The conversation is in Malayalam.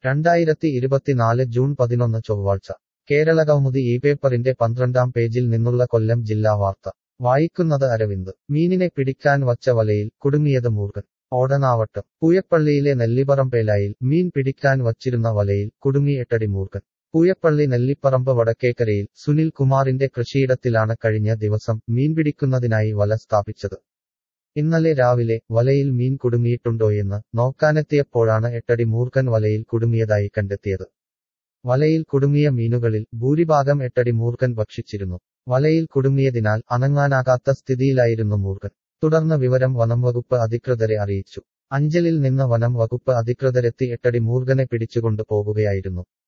രണ്ടായിരത്തി ഇരുപത്തിനാല് ജൂൺ പതിനൊന്ന് ചൊവ്വാഴ്ച കേരള കൗമുദി ഈ പേപ്പറിന്റെ പന്ത്രണ്ടാം പേജിൽ നിന്നുള്ള കൊല്ലം ജില്ലാ വാർത്ത വായിക്കുന്നത് അരവിന്ദ് മീനിനെ പിടിക്കാൻ വച്ച വലയിൽ കുടുങ്ങിയത് മൂർഖൻ ഓടനാവട്ടം പൂയപ്പള്ളിയിലെ നെല്ലിപ്പറമ്പേലായിൽ മീൻ പിടിക്കാൻ വച്ചിരുന്ന വലയിൽ കുടുങ്ങി എട്ടടി മൂർഖൻ പൂയപ്പള്ളി നെല്ലിപ്പറമ്പ് വടക്കേക്കരയിൽ സുനിൽ കുമാറിന്റെ കൃഷിയിടത്തിലാണ് കഴിഞ്ഞ ദിവസം മീൻ പിടിക്കുന്നതിനായി വല സ്ഥാപിച്ചത് ഇന്നലെ രാവിലെ വലയിൽ മീൻ കുടുങ്ങിയിട്ടുണ്ടോയെന്ന് നോക്കാനെത്തിയപ്പോഴാണ് എട്ടടി മൂർഖൻ വലയിൽ കുടുങ്ങിയതായി കണ്ടെത്തിയത് വലയിൽ കുടുങ്ങിയ മീനുകളിൽ ഭൂരിഭാഗം എട്ടടി മൂർഖൻ ഭക്ഷിച്ചിരുന്നു വലയിൽ കുടുങ്ങിയതിനാൽ അനങ്ങാനാകാത്ത സ്ഥിതിയിലായിരുന്നു മൂർഖൻ തുടർന്ന് വിവരം വനം വകുപ്പ് അധികൃതരെ അറിയിച്ചു അഞ്ചലിൽ നിന്ന് വനം വകുപ്പ് അധികൃതരെത്തി എട്ടടി മൂർഖനെ പിടിച്ചുകൊണ്ടു പോകുകയായിരുന്നു